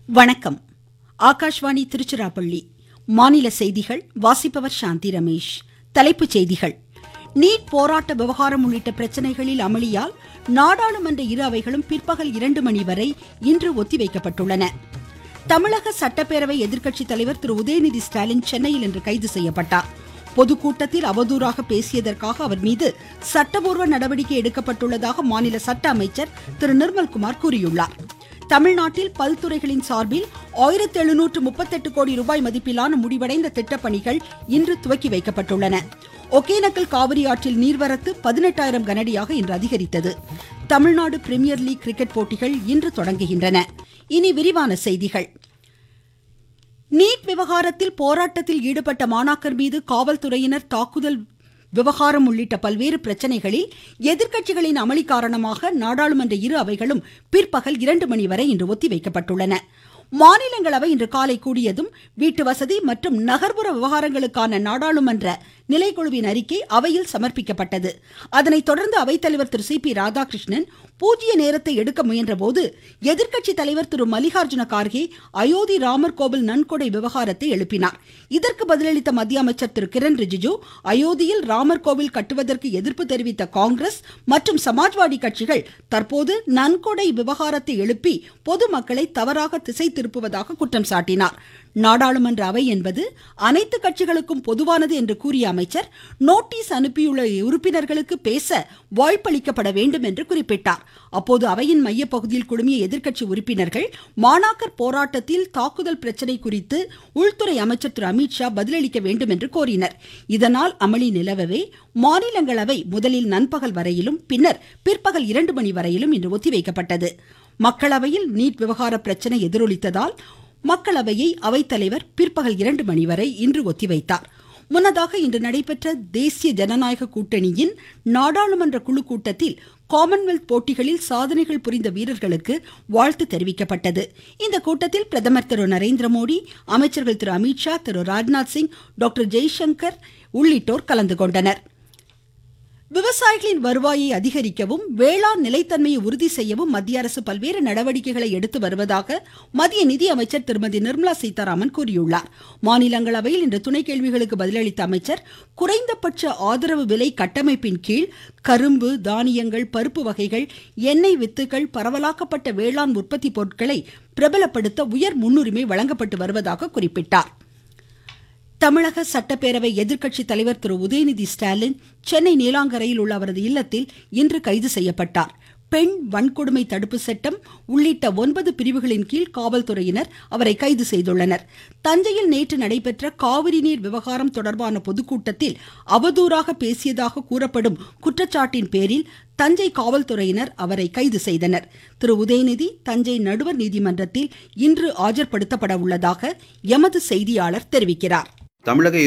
வணக்கம் ஆகாஷ்வாணி திருச்சிராப்பள்ளி மாநில செய்திகள் வாசிப்பவர் சாந்தி ரமேஷ் தலைப்புச் செய்திகள் நீட் போராட்ட விவகாரம் உள்ளிட்ட பிரச்சனைகளில் அமளியால் நாடாளுமன்ற இரு அவைகளும் பிற்பகல் இரண்டு மணி வரை இன்று ஒத்திவைக்கப்பட்டுள்ளன தமிழக சட்டப்பேரவை எதிர்க்கட்சித் தலைவர் திரு உதயநிதி ஸ்டாலின் சென்னையில் இன்று கைது செய்யப்பட்டார் பொதுக்கூட்டத்தில் அவதூறாக பேசியதற்காக அவர் மீது சட்டபூர்வ நடவடிக்கை எடுக்கப்பட்டுள்ளதாக மாநில சட்ட அமைச்சர் திரு நிர்மல்குமார் கூறியுள்ளார் தமிழ்நாட்டில் பல்துறைகளின் சார்பில் ஆயிரத்தி எழுநூற்று முப்பத்தெட்டு கோடி ரூபாய் மதிப்பிலான முடிவடைந்த திட்டப்பணிகள் இன்று துவக்கி வைக்கப்பட்டுள்ளன ஒகேனக்கல் காவிரி ஆற்றில் நீர்வரத்து பதினெட்டாயிரம் கனடியாக இன்று அதிகரித்தது தமிழ்நாடு பிரீமியர் லீக் கிரிக்கெட் போட்டிகள் இன்று தொடங்குகின்றன இனி விரிவான செய்திகள் நீட் விவகாரத்தில் போராட்டத்தில் ஈடுபட்ட மாணாக்கர் மீது காவல்துறையினர் தாக்குதல் விவகாரம் உள்ளிட்ட பல்வேறு பிரச்சனைகளில் எதிர்க்கட்சிகளின் அமளி காரணமாக நாடாளுமன்ற இரு அவைகளும் பிற்பகல் இரண்டு மணி வரை இன்று ஒத்திவைக்கப்பட்டுள்ளன மாநிலங்களவை இன்று காலை கூடியதும் வீட்டு வசதி மற்றும் நகர்ப்புற விவகாரங்களுக்கான நாடாளுமன்ற நிலைக்குழுவின் அறிக்கை அவையில் சமர்ப்பிக்கப்பட்டது அதனைத் தொடர்ந்து அவைத்தலைவர் திரு சி பி ராதாகிருஷ்ணன் பூஜ்ய நேரத்தை எடுக்க முயன்றபோது எதிர்க்கட்சி தலைவர் திரு மல்லிகார்ஜுன கார்கே அயோத்தி ராமர் கோவில் நன்கொடை விவகாரத்தை எழுப்பினார் இதற்கு பதிலளித்த மத்திய அமைச்சர் திரு கிரண் ரிஜிஜு அயோத்தியில் ராமர் கோவில் கட்டுவதற்கு எதிர்ப்பு தெரிவித்த காங்கிரஸ் மற்றும் சமாஜ்வாடி கட்சிகள் தற்போது நன்கொடை விவகாரத்தை எழுப்பி பொதுமக்களை தவறாக திசை திருப்புவதாக குற்றம் சாட்டினார் நாடாளுமன்ற அவை என்பது அனைத்து கட்சிகளுக்கும் பொதுவானது என்று கூறிய அமைச்சர் நோட்டீஸ் அனுப்பியுள்ள உறுப்பினர்களுக்கு பேச வாய்ப்பளிக்கப்பட வேண்டும் என்று குறிப்பிட்டார் அப்போது அவையின் மையப்பகுதியில் குழுமிய எதிர்க்கட்சி உறுப்பினர்கள் மாணாக்கர் போராட்டத்தில் தாக்குதல் பிரச்சனை குறித்து உள்துறை அமைச்சர் திரு அமித்ஷா பதிலளிக்க வேண்டும் என்று கோரினர் இதனால் அமளி நிலவவே மாநிலங்களவை முதலில் நண்பகல் வரையிலும் பின்னர் பிற்பகல் இரண்டு மணி வரையிலும் இன்று ஒத்திவைக்கப்பட்டது மக்களவையில் நீட் விவகார பிரச்சனை எதிரொலித்ததால் மக்களவையை அவைத்தலைவர் பிற்பகல் இரண்டு மணி வரை இன்று ஒத்திவைத்தார் முன்னதாக இன்று நடைபெற்ற தேசிய ஜனநாயக கூட்டணியின் நாடாளுமன்ற குழு கூட்டத்தில் காமன்வெல்த் போட்டிகளில் சாதனைகள் புரிந்த வீரர்களுக்கு வாழ்த்து தெரிவிக்கப்பட்டது இந்த கூட்டத்தில் பிரதமர் திரு நரேந்திர மோடி அமைச்சர்கள் திரு அமித்ஷா திரு ராஜ்நாத் சிங் டாக்டர் ஜெய்சங்கர் உள்ளிட்டோர் கலந்து கொண்டனர் விவசாயிகளின் வருவாயை அதிகரிக்கவும் வேளாண் நிலைத்தன்மையை உறுதி செய்யவும் மத்திய அரசு பல்வேறு நடவடிக்கைகளை எடுத்து வருவதாக மத்திய நிதி அமைச்சர் திருமதி நிர்மலா சீதாராமன் கூறியுள்ளார் மாநிலங்களவையில் இன்று துணை கேள்விகளுக்கு பதிலளித்த அமைச்சர் குறைந்தபட்ச ஆதரவு விலை கட்டமைப்பின் கீழ் கரும்பு தானியங்கள் பருப்பு வகைகள் எண்ணெய் வித்துகள் பரவலாக்கப்பட்ட வேளாண் உற்பத்தி பொருட்களை பிரபலப்படுத்த உயர் முன்னுரிமை வழங்கப்பட்டு வருவதாக குறிப்பிட்டார் தமிழக சட்டப்பேரவை எதிர்க்கட்சி தலைவர் திரு உதயநிதி ஸ்டாலின் சென்னை நீலாங்கரையில் உள்ள அவரது இல்லத்தில் இன்று கைது செய்யப்பட்டார் பெண் வன்கொடுமை தடுப்பு சட்டம் உள்ளிட்ட ஒன்பது பிரிவுகளின் கீழ் காவல்துறையினர் அவரை கைது செய்துள்ளனர் தஞ்சையில் நேற்று நடைபெற்ற காவிரி நீர் விவகாரம் தொடர்பான பொதுக்கூட்டத்தில் அவதூறாக பேசியதாக கூறப்படும் குற்றச்சாட்டின் பேரில் தஞ்சை காவல்துறையினர் அவரை கைது செய்தனர் திரு உதயநிதி தஞ்சை நடுவர் நீதிமன்றத்தில் இன்று ஆஜர்படுத்தப்பட உள்ளதாக எமது செய்தியாளர் தெரிவிக்கிறார் தமிழக